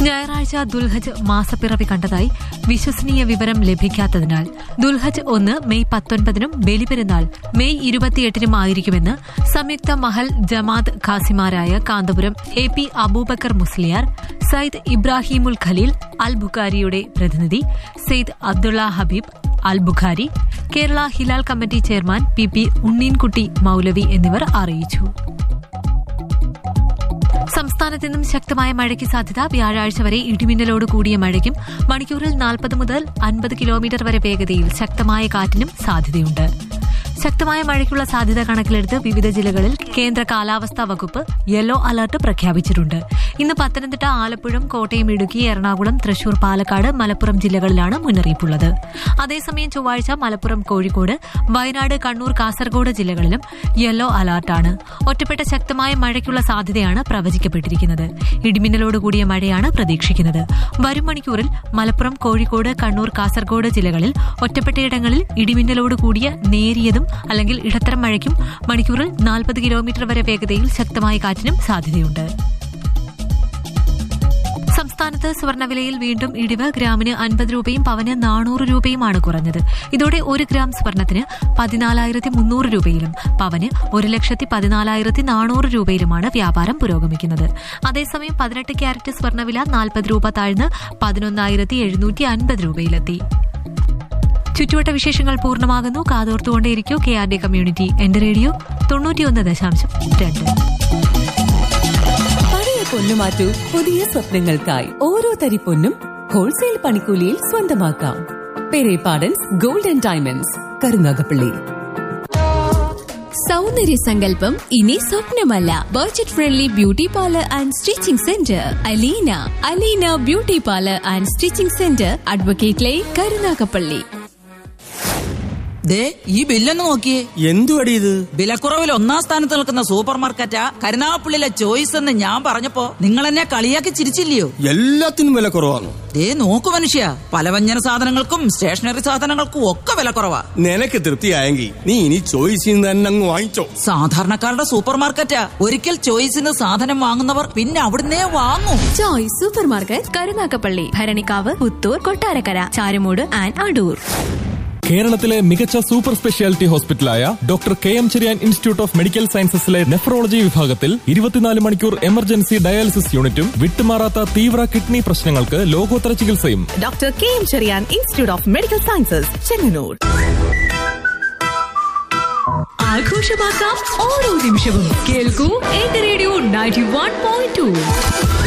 ഞായറാഴ്ച ദുൽഹജ് മാസപ്പിറവി കണ്ടതായി വിശ്വസനീയ വിവരം ലഭിക്കാത്തതിനാൽ ദുൽഹജ് ഒന്ന് മെയ് പത്തൊൻപതിനും ബലിപെരുന്നാൾ മെയ് ഇരുപത്തിയെട്ടിനും ആയിരിക്കുമെന്ന് സംയുക്ത മഹൽ ജമാഅത്ത് ഖാസിമാരായ കാന്തപുരം എ പി അബൂബക്കർ മുസ്ലിയാർ സയ്യിദ് ഇബ്രാഹിമുൽ ഖലീൽ അൽ ബുഖാരിയുടെ പ്രതിനിധി Sayed Abdulla Habeeb Al Bukhari Kerala Hilal committee chairman P P Unneenkutty Moulavi എന്നിവർ അറിയിച്ചു സംസ്ഥാനത്ത് നിന്നും ശക്തമായ മഴയ്ക്ക് സാധ്യത വ്യാഴാഴ്ച വരെ ഇടിമിന്നലോട് കൂടിയ മഴയ്ക്കും മണിക്കൂറിൽ നാൽപ്പത് മുതൽ അൻപത് കിലോമീറ്റർ വരെ വേഗതയിൽ ശക്തമായ കാറ്റിനും സാധ്യതയുണ്ട് ശക്തമായ മഴയ്ക്കുള്ള സാധ്യത കണക്കിലെടുത്ത് വിവിധ ജില്ലകളിൽ കേന്ദ്ര കാലാവസ്ഥാ വകുപ്പ് യെല്ലോ അലർട്ട് പ്രഖ്യാപിച്ചിട്ടുണ്ട് ഇന്ന് പത്തനംതിട്ട ആലപ്പുഴ കോട്ടയം ഇടുക്കി എറണാകുളം തൃശൂർ പാലക്കാട് മലപ്പുറം ജില്ലകളിലാണ് മുന്നറിയിപ്പുള്ളത് അതേസമയം ചൊവ്വാഴ്ച മലപ്പുറം കോഴിക്കോട് വയനാട് കണ്ണൂർ കാസർഗോഡ് ജില്ലകളിലും യെല്ലോ അലർട്ടാണ് ഒറ്റപ്പെട്ട ശക്തമായ മഴയ്ക്കുള്ള സാധ്യതയാണ് പ്രവചിക്കപ്പെട്ടിരിക്കുന്നത് ഇടിമിന്നലോട് കൂടിയ മഴയാണ് പ്രതീക്ഷിക്കുന്നത് വരും മണിക്കൂറിൽ മലപ്പുറം കോഴിക്കോട് കണ്ണൂർ കാസർഗോഡ് ജില്ലകളിൽ ഒറ്റപ്പെട്ടയിടങ്ങളിൽ ഇടിമിന്നലോട് കൂടിയ നേരിയതും അല്ലെങ്കിൽ ഇടത്തരം മഴയ്ക്കും മണിക്കൂറിൽ നാൽപ്പത് കിലോമീറ്റർ വരെ വേഗതയിൽ ശക്തമായ കാറ്റിനും സാധ്യതയുണ്ട് സംസ്ഥാനത്ത് സ്വർണ്ണവിലയിൽ വീണ്ടും ഇടിവ് ഗ്രാമിന് അൻപത് രൂപയും പവന് നാനൂറ് രൂപയുമാണ് കുറഞ്ഞത് ഇതോടെ ഒരു ഗ്രാം സ്വർണത്തിന് പതിനാലായിരത്തി മുന്നൂറ് രൂപയിലും പവന് ഒരു ലക്ഷത്തി പതിനാലായിരത്തി നാനൂറ് രൂപയിലുമാണ് വ്യാപാരം പുരോഗമിക്കുന്നത് അതേസമയം പതിനെട്ട് ക്യാരറ്റ് സ്വർണ്ണവില നാൽപ്പത് രൂപ താഴ്ന്ന് പതിനൊന്നായിരത്തി എഴുന്നൂറ്റി അൻപത് രൂപയിലെത്തി ചുറ്റുവട്ട വിശേഷങ്ങൾ പൂർണ്ണമാകുന്നു കാതോർത്തുകൊണ്ടേയിരിക്കൂ കെ ആർ ഡി കമ്മ്യൂണിറ്റി എന്റെ റേഡിയോ തൊണ്ണൂറ്റിയൊന്ന് ദശാംശം രണ്ട് പഴയ പൊന്നു മാറ്റൂ പുതിയ സ്വപ്നങ്ങൾക്കായി ഓരോ തരി പൊന്നും ഹോൾസെയിൽ പണിക്കൂലിയിൽ സ്വന്തമാക്കാം Perepadans gold and diamonds Karunagappally സൗന്ദര്യ സങ്കല്പം ഇനി സ്വപ്നമല്ല budget friendly beauty parlour and stitching centre Aleena Aleena beauty parlour and stitching centre advocate line Karunagappally ദേ ഈ ബില്ലൊന്ന് നോക്കിയേ എന്തുവടി ഇത് വിലക്കുറവിൽ ഒന്നാം സ്ഥാനത്ത് നിൽക്കുന്ന സൂപ്പർ മാർക്കറ്റാ കരുനാഗപ്പള്ളിയിലെ ചോയ്സ് എന്ന് ഞാൻ പറഞ്ഞപ്പോ നിങ്ങൾ എന്നെ കളിയാക്കി ചിരിച്ചില്ലയോ എല്ലാത്തിനും വില കുറവാണ് ദേ നോക്കു മനുഷ്യ പലവ്യഞ്ജന സാധനങ്ങൾക്കും സ്റ്റേഷനറി സാധനങ്ങൾക്കും ഒക്കെ വിലക്കുറവാ നിനക്ക് തൃപ്തിയായെങ്കിൽ നീ ഇനി ചോയ്സിൽ നിന്ന് തന്നെ അങ്ങ് വാങ്ങിച്ചോ സാധാരണക്കാരുടെ സൂപ്പർ മാർക്കറ്റാ ഒരിക്കൽ ചോയ്സിന് സാധനം വാങ്ങുന്നവർ പിന്നെ അവിടുന്നേ വാങ്ങും choice super market Karunagappally Bharanikkavu Puthur Kottarakkara Charummood and Adoor കേരളത്തിലെ മികച്ച സൂപ്പർ സ്പെഷ്യാലിറ്റി ഹോസ്പിറ്റലായ doctor K M Cherian institute of medical സയൻസസിലെ നെഫ്രോളജി വിഭാഗത്തിൽ ഇരുപത്തിനാല് മണിക്കൂർ എമർജൻസി ഡയാലിസിസ് യൂണിറ്റും വിട്ടുമാറാത്ത തീവ്ര കിഡ്നി പ്രശ്നങ്ങൾക്ക് ലോകോത്തര ചികിത്സയും doctor K M Cherian institute of medical sciences Chengannur ആഘോഷമാക്കാം ഓരോ നിമിഷവും കേൾക്കൂ എന്റെ radio ninety one point to